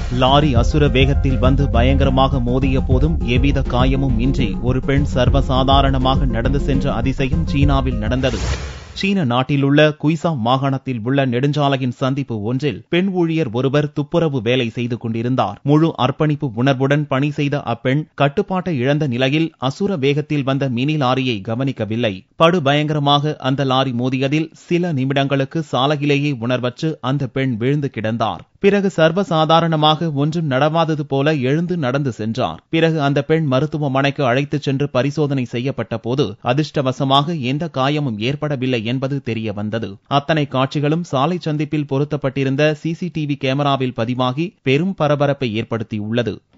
lorry அசுர வேகத்தில் வந்து பயங்கரமாக மோதிய போதும் எவ்வித காயமும் இன்றி ஒரு பெண் சர்வசாதாரணமாக நடந்து சென்ற அதிசயம் சீனாவில் நடந்தது சீன நாட்டிலுள்ள குய்சா மாகாணத்தில் உள்ள நெடுஞ்சாலையின் சந்திப்பு ஒன்றில் பெண் ஊழியர் ஒருவர் துப்புரவு வேலை செய்து கொண்டிருந்தார் முழு அர்ப்பணிப்பு உணர்வுடன் பணி செய்த அப்பெண் கட்டுப்பாட்டை இழந்த நிலையில் அசுர வேகத்தில் வந்த மினி லாரியை கவனிக்கவில்லை படு பயங்கரமாக அந்த லாரி மோதியதில் சில நிமிடங்களுக்கு சாலையிலேயே உணர்வற்று அந்த பெண் விழுந்து கிடந்தார் பிறகு சர்வசாதாரணமாக ஒன்றும் நடவாதது போல எழுந்து நடந்து சென்றார் பிறகு அந்த பெண் மருத்துவமனைக்கு அழைத்துச் சென்று பரிசோதனை செய்யப்பட்ட போது அதிர்ஷ்டவசமாக எந்த காயமும் ஏற்படவில்லை என்பது தெரிய வந்தது அத்தனை காட்சிகளும் சாலை சந்திப்பில் பொருத்தப்பட்டிருந்த சிசிடிவி கேமராவில் பதிவாகி பெரும் பரபரப்பை ஏற்படுத்தியுள்ளது